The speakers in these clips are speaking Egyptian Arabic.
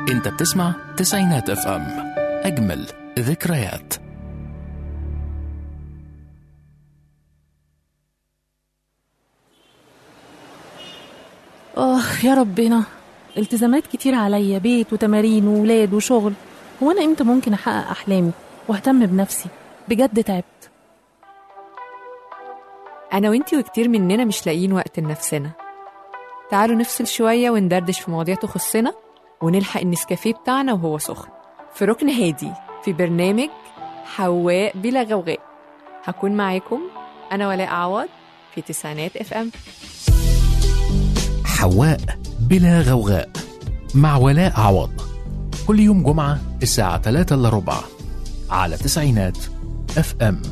انت بتسمع تسعينات اف ام اجمل ذكريات آه يا ربنا التزامات كتير عليا بيت وتمارين وولاد وشغل هو أنا إمتى ممكن أحقق أحلامي وأهتم بنفسي بجد تعبت أنا وإنتي وكتير مننا مش لاقيين وقت لنفسنا تعالوا نفصل شوية وندردش في مواضيع تخصنا ونلحق النسكافيه بتاعنا وهو سخن في ركن هادي في برنامج حواء بلا غوغاء هكون معاكم أنا ولاء عوض في تسعينات اف ام حواء بلا غوغاء مع ولاء عوض كل يوم جمعة الساعة 3 إلا ربع على تسعينات اف ام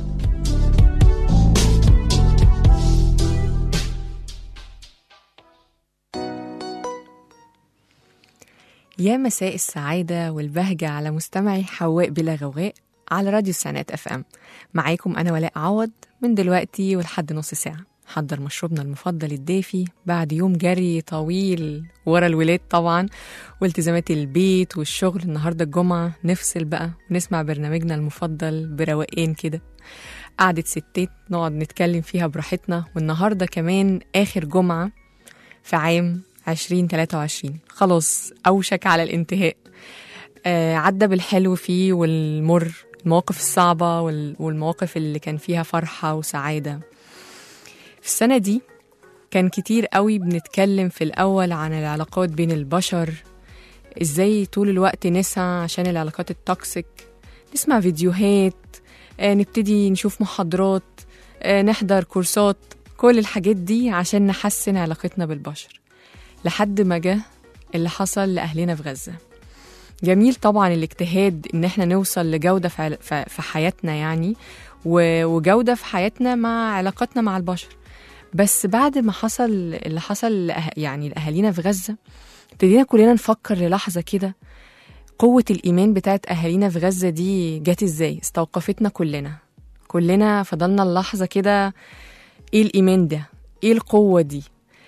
يا مساء السعادة والبهجة على مستمعي حواء بلا غوغاء على راديو السنات اف ام معاكم أنا ولاء عوض من دلوقتي ولحد نص ساعة حضر مشروبنا المفضل الدافي بعد يوم جري طويل ورا الولاد طبعا والتزامات البيت والشغل النهاردة الجمعة نفصل بقى ونسمع برنامجنا المفضل بروقان كده قعدة ستات نقعد نتكلم فيها براحتنا والنهاردة كمان آخر جمعة في عام 2023 خلاص أوشك على الانتهاء آه عدى بالحلو فيه والمر المواقف الصعبة وال- والمواقف اللي كان فيها فرحة وسعادة في السنة دي كان كتير قوي بنتكلم في الأول عن العلاقات بين البشر ازاي طول الوقت نسعى عشان العلاقات التوكسيك نسمع فيديوهات آه، نبتدي نشوف محاضرات آه، نحضر كورسات كل الحاجات دي عشان نحسن علاقتنا بالبشر لحد ما جه اللي حصل لأهلنا في غزة جميل طبعا الاجتهاد ان احنا نوصل لجودة في عل- في في حياتنا يعني و- وجودة في حياتنا مع علاقاتنا مع البشر بس بعد ما حصل اللي حصل لأه- يعني لأهالينا في غزة ابتدينا كلنا نفكر للحظة كده قوة الإيمان بتاعت أهالينا في غزة دي جت إزاي استوقفتنا كلنا كلنا فضلنا اللحظة كده إيه الإيمان ده إيه القوة دي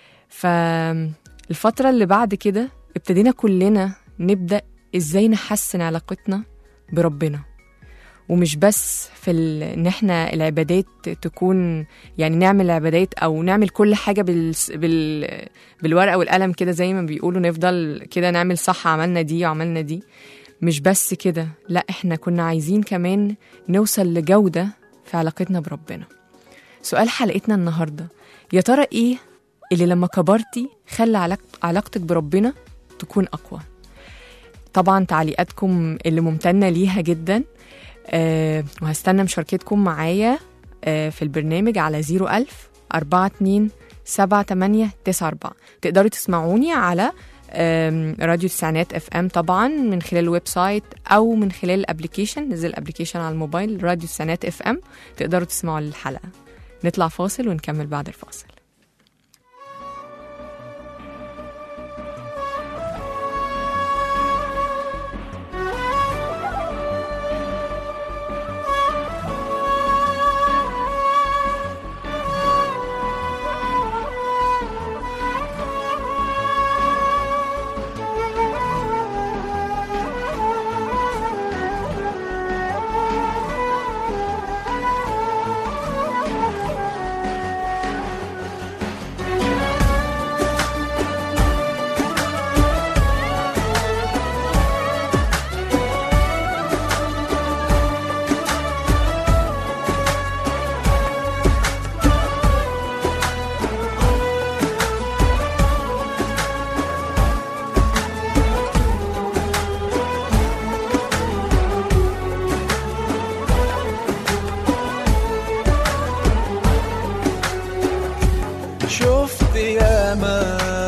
فالفترة اللي بعد كده ابتدينا كلنا نبدأ إزاي نحسن علاقتنا بربنا ومش بس في ال... ان احنا العبادات تكون يعني نعمل عبادات او نعمل كل حاجه بال... بال... بالورقه والقلم كده زي ما بيقولوا نفضل كده نعمل صح عملنا دي وعملنا دي مش بس كده لا احنا كنا عايزين كمان نوصل لجوده في علاقتنا بربنا سؤال حلقتنا النهارده يا ترى ايه اللي لما كبرتي خلى علاق... علاقتك بربنا تكون اقوى طبعا تعليقاتكم اللي ممتنه ليها جدا آه وهستنى مشاركتكم معايا آه في البرنامج على 01000 42 78 94 تقدروا تسمعوني على آم، راديو تسعينات اف ام طبعا من خلال الويب سايت او من خلال الابلكيشن نزل الابلكيشن على الموبايل راديو تسعينات اف ام تقدروا تسمعوا الحلقه نطلع فاصل ونكمل بعد الفاصل شفت ياما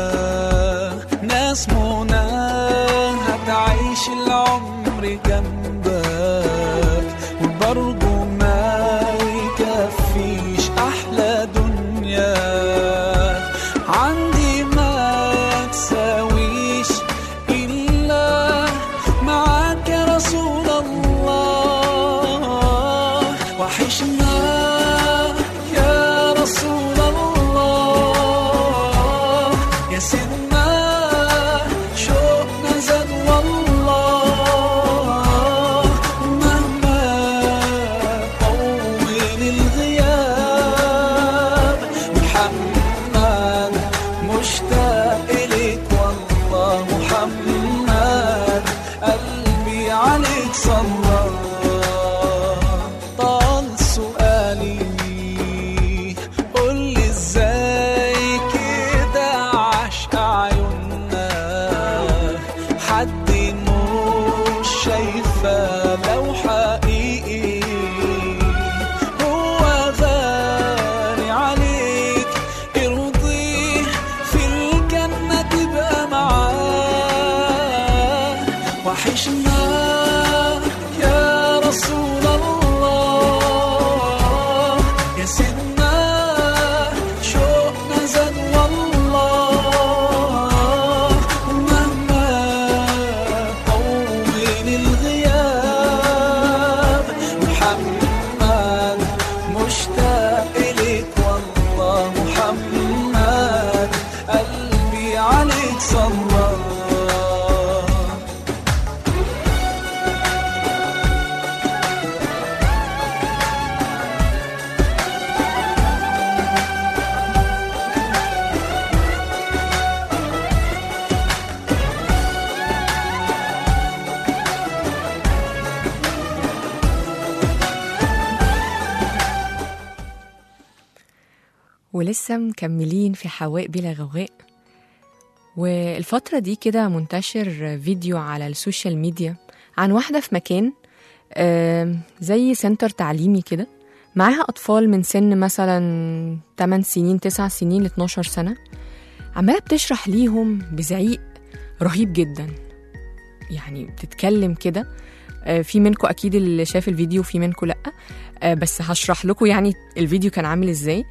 ناس منى هتعيش العمر جنبك وبرضه ما يكفيش احلى دنيا عندي ما تساويش الا معاك يا رسول الله وحشنا يا رسول الله يا سيدنا شوقنا زاد والله صلى ولسه مكملين في حواء بلا غواء والفترة دي كده منتشر فيديو على السوشيال ميديا عن واحدة في مكان آم، زي سنتر تعليمي كده معاها أطفال من سن مثلا 8 سنين 9 سنين ل 12 سنة عمالة بتشرح ليهم بزعيق رهيب جدا يعني بتتكلم كده آه، في منكم أكيد اللي شاف الفيديو وفي منكم لأ آه، بس هشرح لكم يعني الفيديو كان عامل إزاي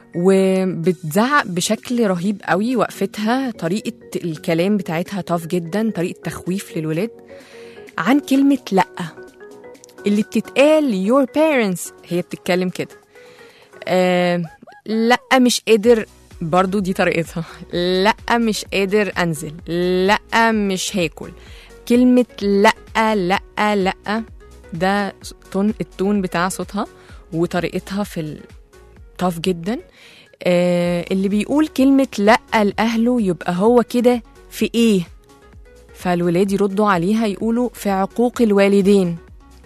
وبتزعق بشكل رهيب قوي وقفتها طريقة الكلام بتاعتها طاف جدا طريقة تخويف للولاد عن كلمة لأ اللي بتتقال your parents هي بتتكلم كده آه لأ مش قادر برضو دي طريقتها لأ مش قادر أنزل لأ مش هاكل كلمة لأ لأ لأ ده تون التون بتاع صوتها وطريقتها في ال... طاف جدا آه اللي بيقول كلمة لأ لأهله يبقى هو كده في إيه فالولاد يردوا عليها يقولوا في عقوق الوالدين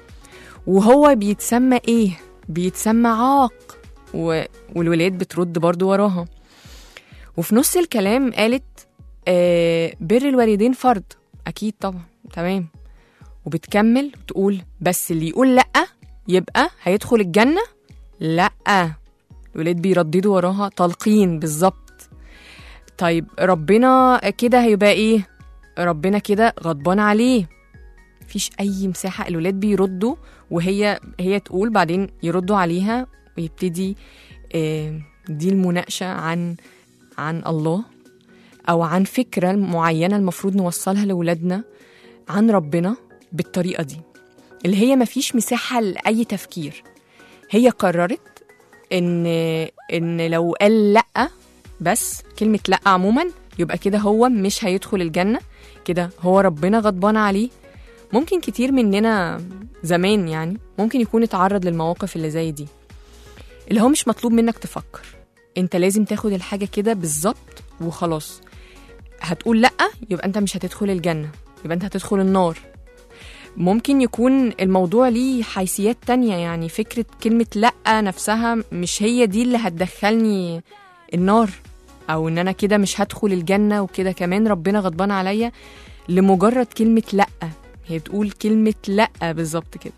وهو بيتسمى إيه بيتسمى عاق و... والولاد بترد برضو وراها وفي نص الكلام قالت آه بر الوالدين فرض أكيد طبعا تمام وبتكمل وتقول بس اللي يقول لأ يبقى هيدخل الجنة لأ الولاد بيرددوا وراها تلقين بالظبط طيب ربنا كده هيبقى ايه ربنا كده غضبان عليه مفيش اي مساحه الولاد بيردوا وهي هي تقول بعدين يردوا عليها ويبتدي آه، دي المناقشه عن عن الله او عن فكره معينه المفروض نوصلها لاولادنا عن ربنا بالطريقه دي اللي هي مفيش مساحه لاي تفكير هي قررت ان ان لو قال لا بس كلمه لا عموما يبقى كده هو مش هيدخل الجنه كده هو ربنا غضبان عليه ممكن كتير مننا زمان يعني ممكن يكون اتعرض للمواقف اللي زي دي اللي هو مش مطلوب منك تفكر انت لازم تاخد الحاجه كده بالظبط وخلاص هتقول لا يبقى انت مش هتدخل الجنه يبقى انت هتدخل النار ممكن يكون الموضوع ليه حيثيات تانية يعني فكرة كلمة لأ نفسها مش هي دي اللي هتدخلني النار أو إن أنا كده مش هدخل الجنة وكده كمان ربنا غضبان عليا لمجرد كلمة لأ هي بتقول كلمة لأ بالظبط كده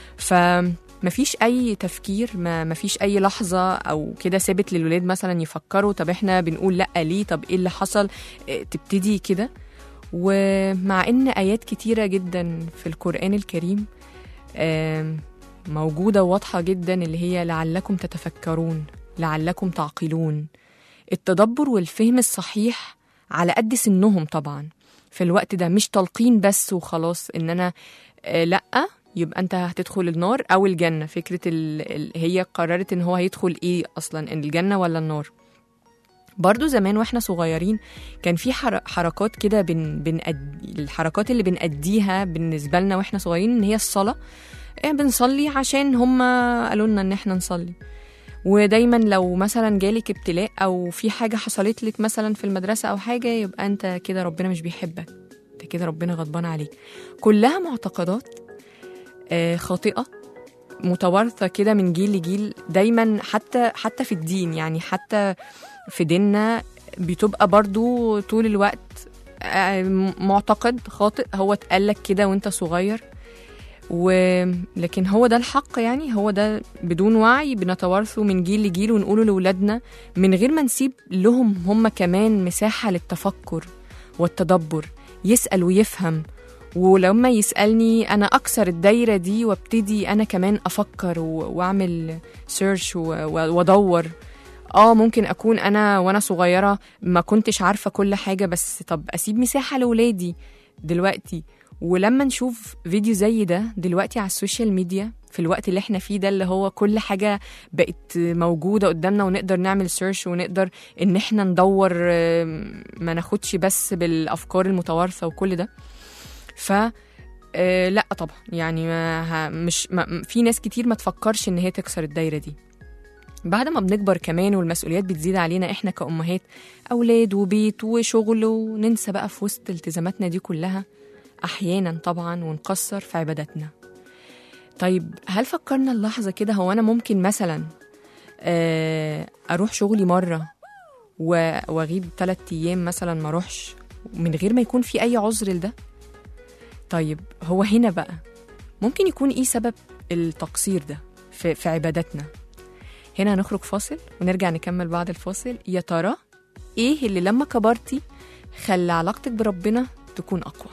فمفيش أي تفكير ما مفيش أي لحظة أو كده ثابت للولاد مثلا يفكروا طب إحنا بنقول لأ ليه طب إيه اللي حصل إيه، تبتدي كده ومع ان ايات كتيره جدا في القران الكريم آم، موجوده وواضحه جدا اللي هي لعلكم تتفكرون لعلكم تعقلون التدبر والفهم الصحيح على قد سنهم طبعا في الوقت ده مش تلقين بس وخلاص ان انا آه، لا يبقى انت هتدخل النار او الجنه فكره ال... ال... هي قررت ان هو هيدخل ايه اصلا الجنه ولا النار برضو زمان واحنا صغيرين كان في حر- حركات كده بن بنأد... الحركات اللي بنأديها بالنسبة لنا واحنا صغيرين ان هي الصلاة إيه بنصلي عشان هم قالوا لنا ان احنا نصلي ودايما لو مثلا جالك ابتلاء او في حاجة حصلت لك مثلا في المدرسة او حاجة يبقى انت كده ربنا مش بيحبك انت كده ربنا غضبان عليك كلها معتقدات آه، خاطئة متوارثة كده من جيل لجيل دايما حتى حتى في الدين يعني حتى في ديننا بتبقى برضو طول الوقت آه، معتقد خاطئ هو اتقالك كده وانت صغير و... لكن هو ده الحق يعني هو ده بدون وعي بنتوارثه من جيل لجيل ونقوله لأولادنا من غير ما نسيب لهم هم كمان مساحة للتفكر والتدبر يسأل ويفهم ولما يسألني أنا أكسر الدايرة دي وابتدي أنا كمان أفكر و... وأعمل سيرش و... و... وأدور اه ممكن اكون انا وانا صغيره ما كنتش عارفه كل حاجه بس طب اسيب مساحه لاولادي دلوقتي ولما نشوف فيديو زي ده دلوقتي على السوشيال ميديا في الوقت اللي احنا فيه ده اللي هو كل حاجة بقت موجودة قدامنا ونقدر نعمل سيرش ونقدر ان احنا ندور آم، ما ناخدش بس بالافكار المتوارثة وكل ده ف آه، لا طبعا يعني ما ه- مش ما في ناس كتير ما تفكرش ان هي تكسر الدايرة دي بعد ما بنكبر كمان والمسؤوليات بتزيد علينا احنا كأمهات أولاد وبيت وشغل وننسى بقى في وسط التزاماتنا دي كلها أحيانا طبعا ونقصر في عباداتنا طيب هل فكرنا اللحظة كده هو أنا ممكن مثلا آه، أروح شغلي مرة و- وأغيب ثلاث أيام مثلا ما أروحش من غير ما يكون في أي عذر لده طيب هو هنا بقى ممكن يكون إيه سبب التقصير ده في, في عباداتنا هنا هنخرج فاصل ونرجع نكمل بعد الفاصل يا ترى ايه اللي لما كبرتي خلى علاقتك بربنا تكون اقوى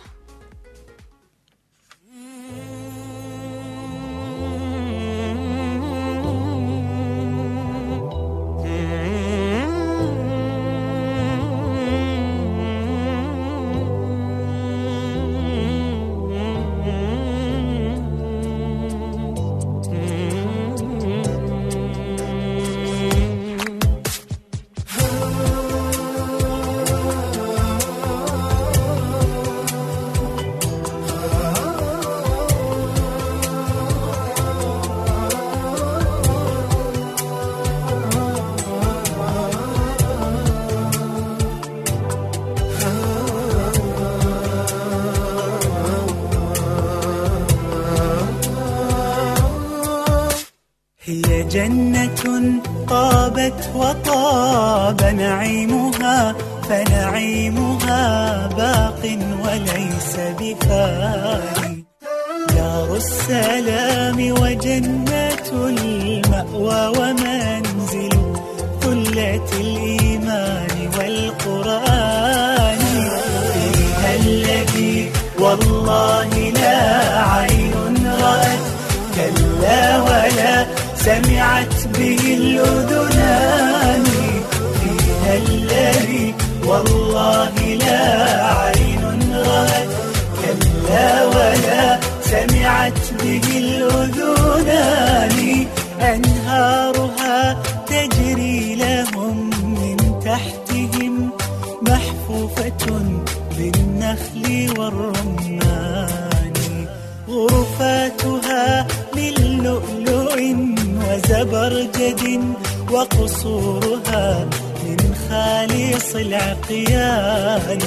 هي جنة طابت وطاب نعيمها فنعيمها باق وليس بفاني دار السلام وجنة المأوى ومنزل ثلة الإيمان والقرآن فيها الذي والله لا عين رأت كلا ولا سمعت به الأذنان فيها الذي والله لا عين رأت كلا ولا سمعت به الأذنان أنهارها تجري لهم من تحتهم محفوفة بالنخل والرمان غرفاتها من لؤلؤ وزبرجد وقصورها من خالص العقيان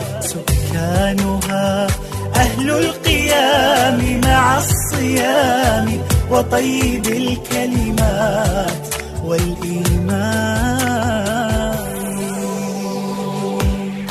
سكانها أهل القيام مع الصيام وطيب الكلمات والإيمان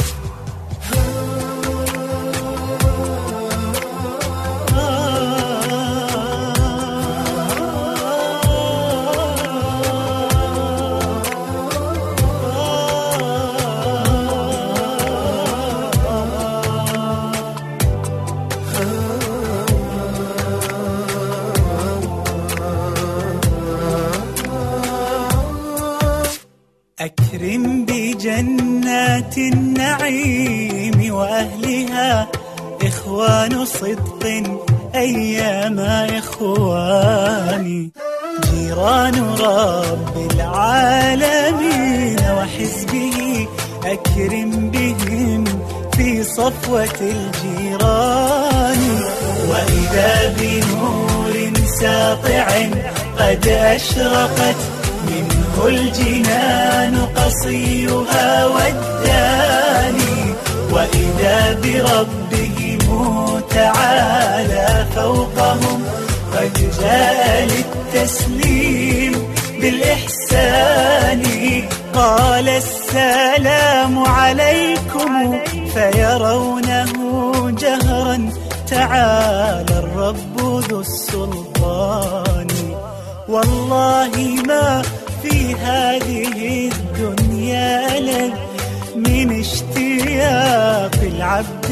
أكرم بجنات النعيم وأهلها إخوان صدق أيام إخواني جيران رب العالمين وحزبه أكرم بهم في صفوة الجيران وإذا بنور ساطع قد أشرقت منه الجنان قصيها والداني وإذا بربهم تعالى فوقهم قد جاء للتسليم بالإحسان قال السلام عليكم فيرونه جهرا تعالى الرب ذو السلطان والله ما في هذه الدنيا لذ من اشتياق العبد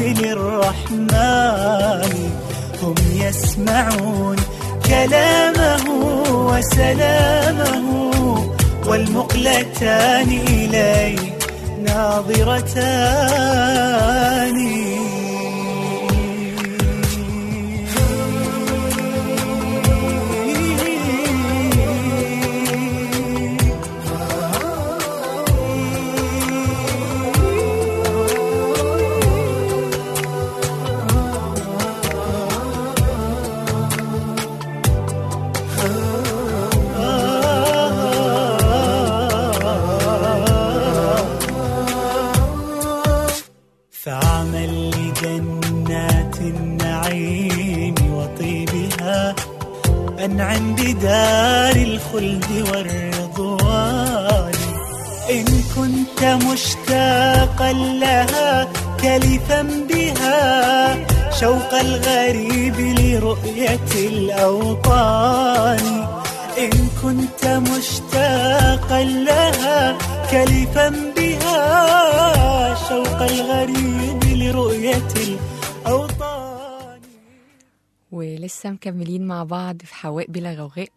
للرحمن هم يسمعون كلامه وسلامه والمقلتان إليه ناظرتان أنعم بدار الخلد والرضوان إن كنت مشتاقا لها كلفا بها شوق الغريب لرؤية الأوطان إن كنت مشتاقا لها كلفا بها شوق الغريب لرؤية الأوطان ولسه مكملين مع بعض في حواء بلا غوغاء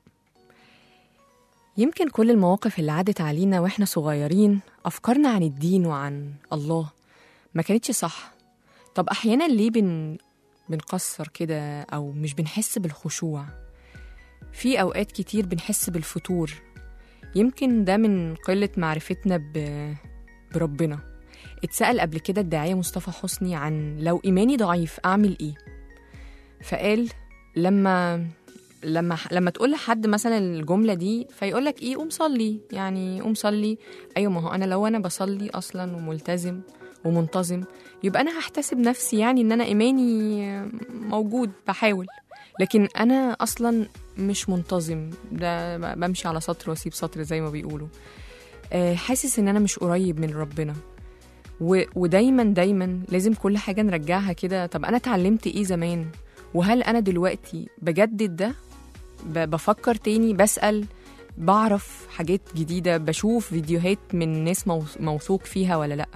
يمكن كل المواقف اللي عدت علينا واحنا صغيرين أفكارنا عن الدين وعن الله ما كانتش صح طب أحيانا ليه بن... بنقصر كده أو مش بنحس بالخشوع في أوقات كتير بنحس بالفتور يمكن ده من قلة معرفتنا ب... بربنا اتسأل قبل كده الداعية مصطفى حسني عن لو إيماني ضعيف أعمل إيه فقال لما لما لما تقول لحد مثلا الجمله دي فيقول لك ايه قوم صلي يعني قوم صلي ايوه ما هو انا لو انا بصلي اصلا وملتزم ومنتظم يبقى انا هحتسب نفسي يعني ان انا ايماني موجود بحاول لكن انا اصلا مش منتظم ده بمشي على سطر واسيب سطر زي ما بيقولوا آه، حاسس ان انا مش قريب من ربنا و... ودايما دايما لازم كل حاجه نرجعها كده طب انا اتعلمت ايه زمان وهل انا دلوقتي بجدد ده ب- بفكر تاني بسأل بعرف حاجات جديدة بشوف فيديوهات من ناس موث- موثوق فيها ولا لأ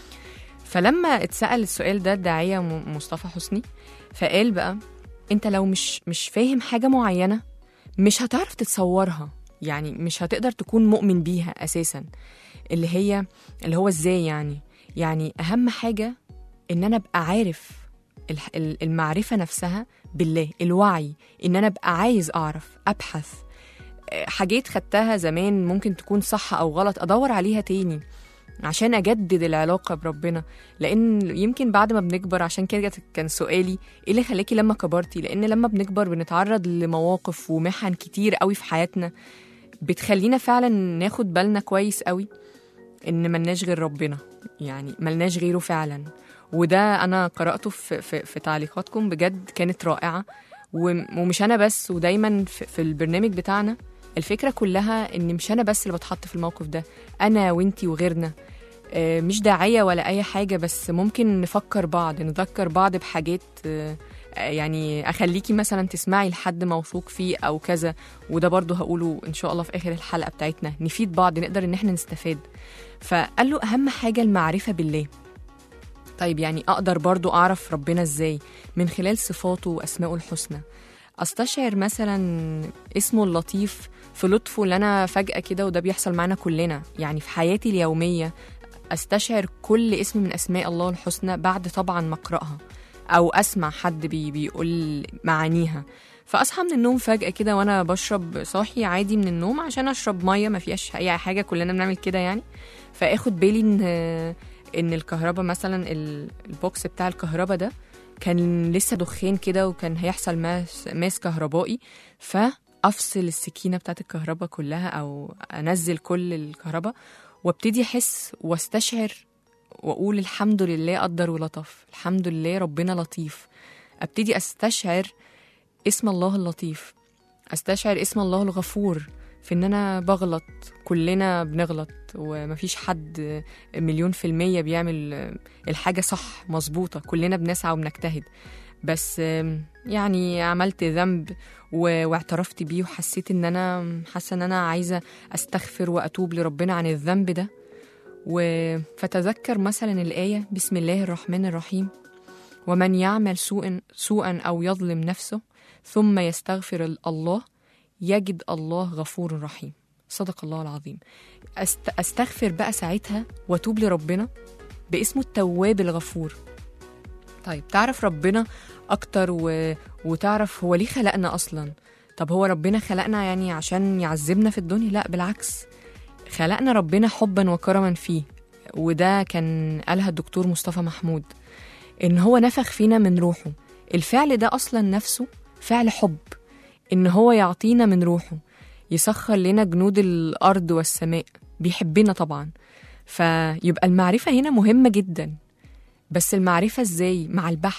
فلما اتسأل السؤال ده الداعية م- مصطفى حسني فقال بقى انت لو مش مش فاهم حاجة معينة مش هتعرف تتصورها يعني مش هتقدر تكون مؤمن بيها أساسا اللي هي اللي هو ازاي يعني يعني أهم حاجة إن أنا أبقى عارف الح- ال- المعرفة نفسها بالله الوعي إن أنا أبقى عايز أعرف أبحث آه، حاجات خدتها زمان ممكن تكون صح أو غلط أدور عليها تاني عشان أجدد العلاقة بربنا لأن يمكن بعد ما بنكبر عشان كده كان سؤالي إيه اللي خلاكي لما كبرتي لأن لما بنكبر بنتعرض لمواقف ومحن كتير قوي في حياتنا بتخلينا فعلا ناخد بالنا كويس قوي ان ملناش غير ربنا يعني ملناش غيره فعلا وده انا قراته في, في, في تعليقاتكم بجد كانت رائعه وم- ومش انا بس ودايما في, في البرنامج بتاعنا الفكره كلها ان مش انا بس اللي بتحط في الموقف ده انا وانتي وغيرنا آه، مش داعيه ولا اي حاجه بس ممكن نفكر بعض نذكر بعض بحاجات آه، آه، يعني اخليكي مثلا تسمعي لحد موثوق فيه او كذا وده برضو هقوله ان شاء الله في اخر الحلقه بتاعتنا نفيد بعض نقدر ان احنا نستفاد فقال له اهم حاجه المعرفه بالله طيب يعني اقدر برضو اعرف ربنا ازاي من خلال صفاته واسمائه الحسنى استشعر مثلا اسمه اللطيف في لطفه اللي انا فجاه كده وده بيحصل معانا كلنا يعني في حياتي اليوميه استشعر كل اسم من اسماء الله الحسنى بعد طبعا ما اقراها او اسمع حد بي بيقول معانيها فاصحى من النوم فجاه كده وانا بشرب صاحي عادي من النوم عشان اشرب ميه ما فيهاش اي حاجه كلنا بنعمل كده يعني فاخد بالي ان ان الكهرباء مثلا ال- البوكس بتاع الكهرباء ده كان لسه دخان كده وكان هيحصل ماس ماس كهربائي فافصل السكينه بتاعت الكهرباء كلها او انزل كل الكهرباء وابتدي احس واستشعر واقول الحمد لله قدر ولطف الحمد لله ربنا لطيف ابتدي استشعر اسم الله اللطيف استشعر اسم الله الغفور في ان انا بغلط كلنا بنغلط ومفيش حد مليون في المية بيعمل الحاجة صح مظبوطة كلنا بنسعى وبنجتهد بس يعني عملت ذنب و- واعترفت بيه وحسيت ان انا حاسه ان انا عايزه استغفر واتوب لربنا عن الذنب ده و- فتذكر مثلا الايه بسم الله الرحمن الرحيم ومن يعمل سوءا سوءا او يظلم نفسه ثم يستغفر الله يجد الله غفور رحيم صدق الله العظيم أست استغفر بقى ساعتها واتوب لربنا باسمه التواب الغفور طيب تعرف ربنا اكتر و... وتعرف هو ليه خلقنا اصلا طب هو ربنا خلقنا يعني عشان يعذبنا في الدنيا لا بالعكس خلقنا ربنا حبا وكرما فيه وده كان قالها الدكتور مصطفى محمود ان هو نفخ فينا من روحه الفعل ده اصلا نفسه فعل حب ان هو يعطينا من روحه يسخر لنا جنود الارض والسماء بيحبنا طبعا فيبقى المعرفه هنا مهمه جدا بس المعرفه ازاي مع البحث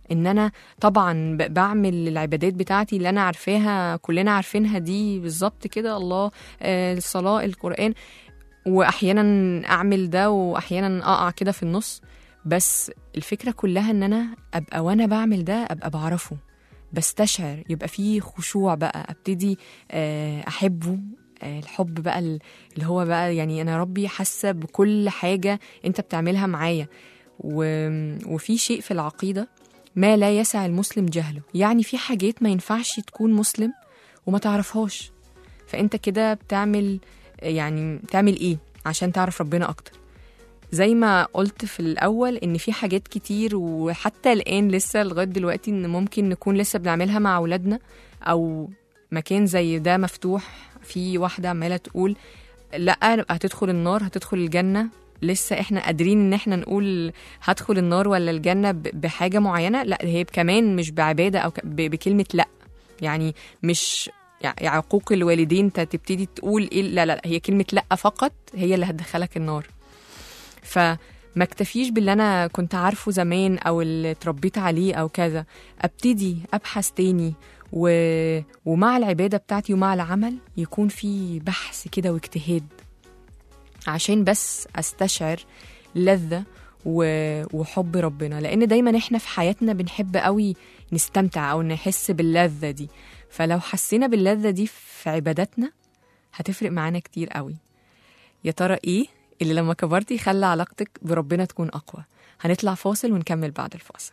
ان انا طبعا ب- بعمل العبادات بتاعتي اللي انا عارفاها كلنا عارفينها دي بالظبط كده الله آه، الصلاه القران واحيانا اعمل ده واحيانا اقع كده في النص بس الفكره كلها ان انا ابقى وانا بعمل ده ابقى بعرفه بستشعر يبقى فيه خشوع بقى ابتدي آه، احبه آه، الحب بقى ال- اللي هو بقى يعني انا ربي حاسه بكل حاجه انت بتعملها معايا و- وفي شيء في العقيده ما لا يسع المسلم جهله يعني في حاجات ما ينفعش تكون مسلم وما تعرفهاش فانت كده بتعمل يعني بتعمل ايه عشان تعرف ربنا اكتر زي ما قلت في الاول ان في حاجات كتير وحتى الان لسه لغايه دلوقتي ان ممكن نكون لسه بنعملها مع اولادنا او مكان زي ده مفتوح في واحده عماله تقول لا هتدخل النار هتدخل الجنه لسه احنا قادرين ان احنا نقول هدخل النار ولا الجنه ب- بحاجه معينه لا هي كمان مش بعباده او ك- ب- بكلمه لا يعني مش يعني عقوق الوالدين انت تبتدي تقول ايه لا لا هي كلمه لا فقط هي اللي هتدخلك النار فما اكتفيش باللي انا كنت عارفه زمان او اللي اتربيت عليه او كذا ابتدي ابحث تاني و... ومع العباده بتاعتي ومع العمل يكون في بحث كده واجتهاد عشان بس استشعر لذة و... وحب ربنا لان دايما احنا في حياتنا بنحب قوي نستمتع او نحس باللذة دي فلو حسينا باللذة دي في عباداتنا هتفرق معانا كتير قوي يا ترى ايه اللي لما كبرتي خلى علاقتك بربنا تكون اقوى هنطلع فاصل ونكمل بعد الفاصل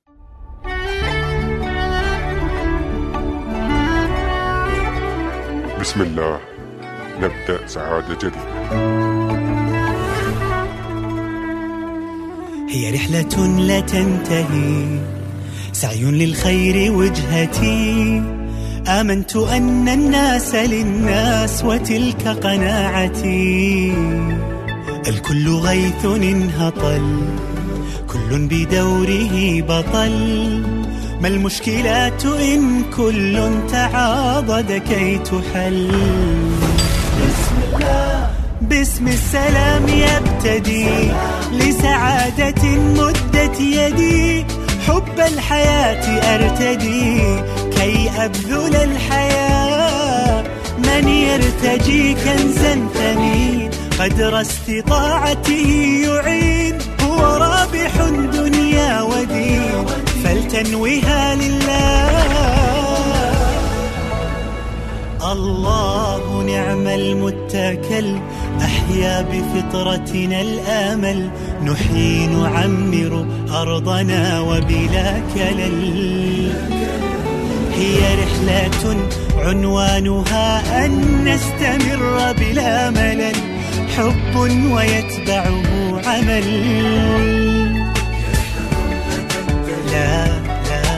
بسم الله نبدأ سعادة جديدة هي رحلة لا تنتهي سعي للخير وجهتي آمنت أن الناس للناس وتلك قناعتي الكل غيث انهطل كل بدوره بطل ما المشكلات إن كل تعاضد كي تحل بسم الله باسم السلام يبتدي لسعادة مدت يدي حب الحياة أرتدي كي أبذل الحياة من يرتجي كنزا ثمين قدر استطاعته يعين هو رابح دنيا ودين فلتنوها لله الله نعم المتكل أحيا بفطرتنا الآمل نحيي نعمر أرضنا وبلا كلل هي رحلة عنوانها أن نستمر بلا ملل حب ويتبعه عمل لا لا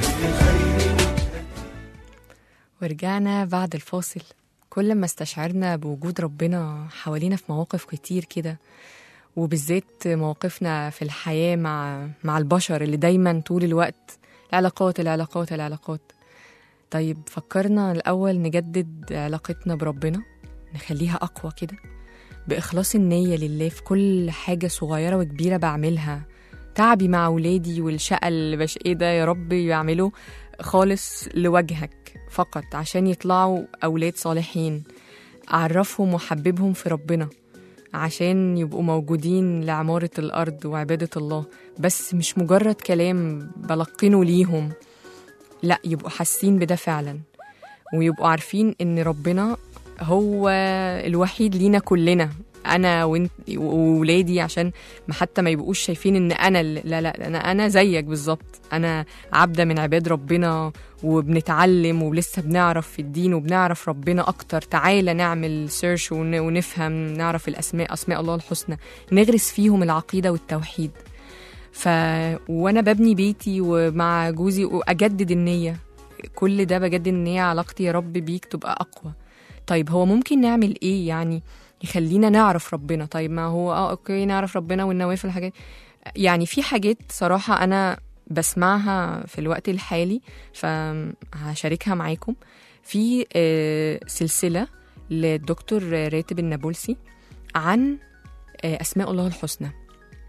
ورجعنا بعد الفاصل كل ما استشعرنا بوجود ربنا حوالينا في مواقف كتير كده وبالذات مواقفنا في الحياة مع مع البشر اللي دايما طول الوقت العلاقات العلاقات العلاقات طيب فكرنا الأول نجدد علاقتنا بربنا نخليها أقوى كده بإخلاص النية لله في كل حاجة صغيرة وكبيرة بعملها تعبي مع ولادي والشقة اللي بش ايه ده يا رب يعمله خالص لوجهك فقط عشان يطلعوا أولاد صالحين أعرفهم وحببهم في ربنا عشان يبقوا موجودين لعمارة الأرض وعبادة الله بس مش مجرد كلام بلقنه ليهم لا يبقوا حاسين بده فعلا ويبقوا عارفين ان ربنا هو الوحيد لينا كلنا انا وانت وولادي عشان ما حتى ما يبقوش شايفين ان انا اللي- لا لا انا انا زيك بالظبط انا عبده من عباد ربنا وبنتعلم ولسه بنعرف في الدين وبنعرف ربنا اكتر تعالى نعمل سيرش ونفهم نعرف الاسماء اسماء الله الحسنى نغرس فيهم العقيده والتوحيد ف وانا ببني بيتي ومع جوزي واجدد النيه كل ده بجدد النيه علاقتي يا رب بيك تبقى اقوى طيب هو ممكن نعمل ايه يعني يخلينا نعرف ربنا طيب ما هو اه اوكي نعرف ربنا والنوافل الحاجات يعني في حاجات صراحه انا بسمعها في الوقت الحالي فهشاركها معاكم في آه، سلسله للدكتور راتب النابلسي عن آه، اسماء الله الحسنى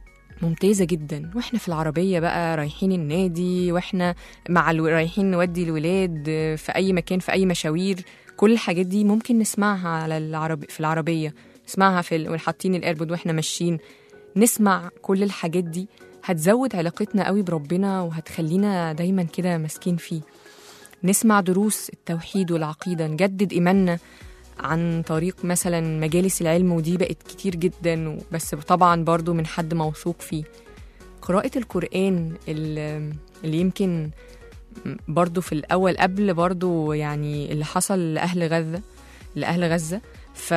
ممتازة جدا واحنا في العربية بقى رايحين النادي واحنا مع الو... رايحين نودي الولاد في أي مكان في أي مشاوير كل الحاجات دي ممكن نسمعها على العرب... في العربية نسمعها في ال... حاطين الايربود واحنا ماشيين نسمع كل الحاجات دي هتزود علاقتنا قوي بربنا وهتخلينا دايما كده ماسكين فيه نسمع دروس التوحيد والعقيدة نجدد إيماننا عن طريق مثلا مجالس العلم ودي بقت كتير جدا بس طبعا برضو من حد موثوق فيه قراءة القرآن ال- اللي يمكن برضو في الأول قبل برضو يعني اللي حصل لأهل غزة لأهل غزة ف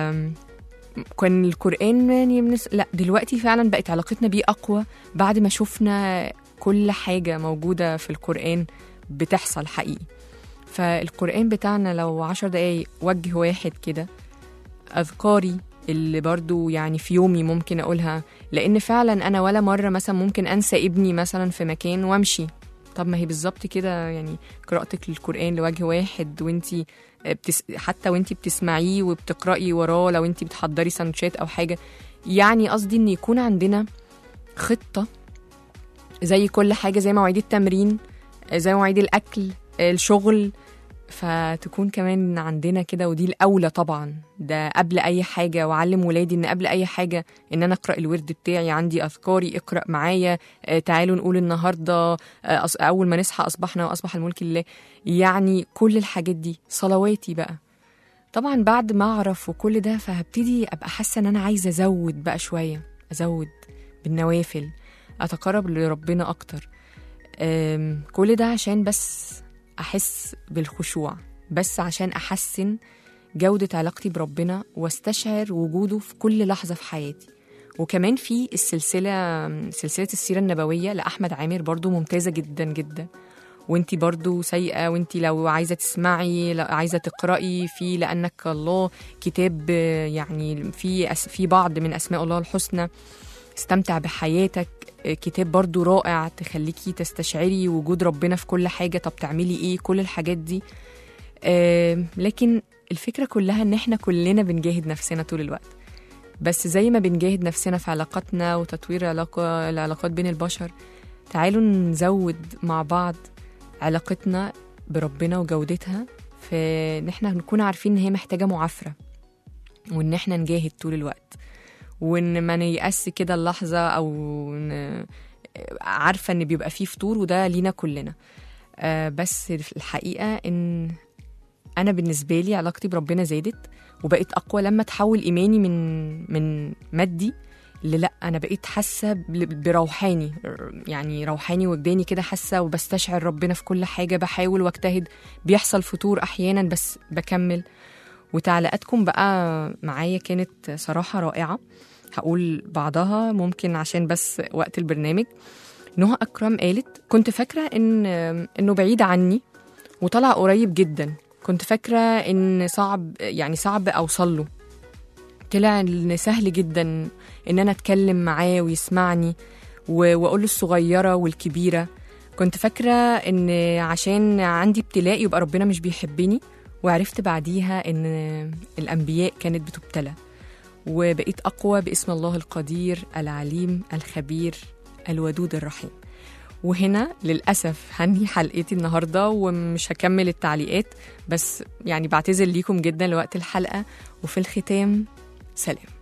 كان القرآن يعني بنس... لا دلوقتي فعلا بقت علاقتنا بيه أقوى بعد ما شفنا كل حاجة موجودة في القرآن بتحصل حقيقي فالقرآن بتاعنا لو عشر دقايق وجه واحد كده أذكاري اللي برضو يعني في يومي ممكن أقولها لأن فعلا أنا ولا مرة مثلا ممكن أنسى ابني مثلا في مكان وأمشي طب ما هي بالظبط كده يعني قراءتك للقرآن لوجه واحد وانتي بتس... حتى وانتي بتسمعيه وبتقرأي وراه لو انتي بتحضري سندوتشات أو حاجة يعني قصدي إن يكون عندنا خطة زي كل حاجة زي مواعيد التمرين زي مواعيد الأكل الشغل فتكون كمان عندنا كده ودي الأولى طبعا ده قبل أي حاجة وأعلم ولادي إن قبل أي حاجة إن أنا أقرأ الورد بتاعي عندي أذكاري اقرأ معايا آه، تعالوا نقول النهاردة آه، أص- أول ما نصحى أصبحنا وأصبح الملك لله يعني كل الحاجات دي صلواتي بقى طبعا بعد ما أعرف وكل ده فهبتدي أبقى حاسة إن أنا عايزة أزود بقى شوية أزود بالنوافل أتقرب لربنا أكتر أم، كل ده عشان بس أحس بالخشوع بس عشان أحسن جودة علاقتي بربنا واستشعر وجوده في كل لحظة في حياتي وكمان في السلسلة سلسلة السيرة النبوية لأحمد عامر برضو ممتازة جدا جدا وانتي برضو سيئة وانتي لو عايزة تسمعي لو عايزة تقرأي في لأنك الله كتاب آه، يعني في أس في بعض من أسماء الله الحسنى استمتع بحياتك آه، كتاب برضو رائع تخليكي تستشعري وجود ربنا في كل حاجة طب تعملي ايه كل الحاجات دي آه، لكن الفكرة كلها ان احنا كلنا بنجاهد نفسنا طول الوقت بس زي ما بنجاهد نفسنا في علاقاتنا وتطوير علاقة العلاقات بين البشر تعالوا نزود مع بعض علاقتنا بربنا وجودتها في ان احنا نكون عارفين ان هي محتاجة معافرة وان احنا نجاهد طول الوقت وان ما نيأس كده اللحظة او ن... عارفة ان بيبقى فيه فطور وده لينا كلنا آه بس الحقيقة ان انا بالنسبة لي علاقتي بربنا زادت وبقيت اقوى لما تحول ايماني من من مادي لا انا بقيت حاسه ب- بروحاني يعني روحاني وجداني كده حاسه وبستشعر ربنا في كل حاجه بحاول واجتهد بيحصل فتور احيانا بس بكمل وتعليقاتكم بقى معايا كانت صراحه رائعه هقول بعضها ممكن عشان بس وقت البرنامج نهى اكرم قالت كنت فاكره ان انه بعيد عني وطلع قريب جدا كنت فاكره ان صعب يعني صعب اوصل له طلع ان سهل جدا ان انا اتكلم معاه ويسمعني و- واقول له الصغيره والكبيره كنت فاكره ان عشان عندي ابتلاء يبقى ربنا مش بيحبني وعرفت بعديها ان الانبياء كانت بتبتلى وبقيت اقوى باسم الله القدير العليم الخبير الودود الرحيم وهنا للأسف هنهي حلقتي النهاردة ومش هكمل التعليقات بس يعني بعتذر ليكم جدا لوقت الحلقة وفي الختام سلام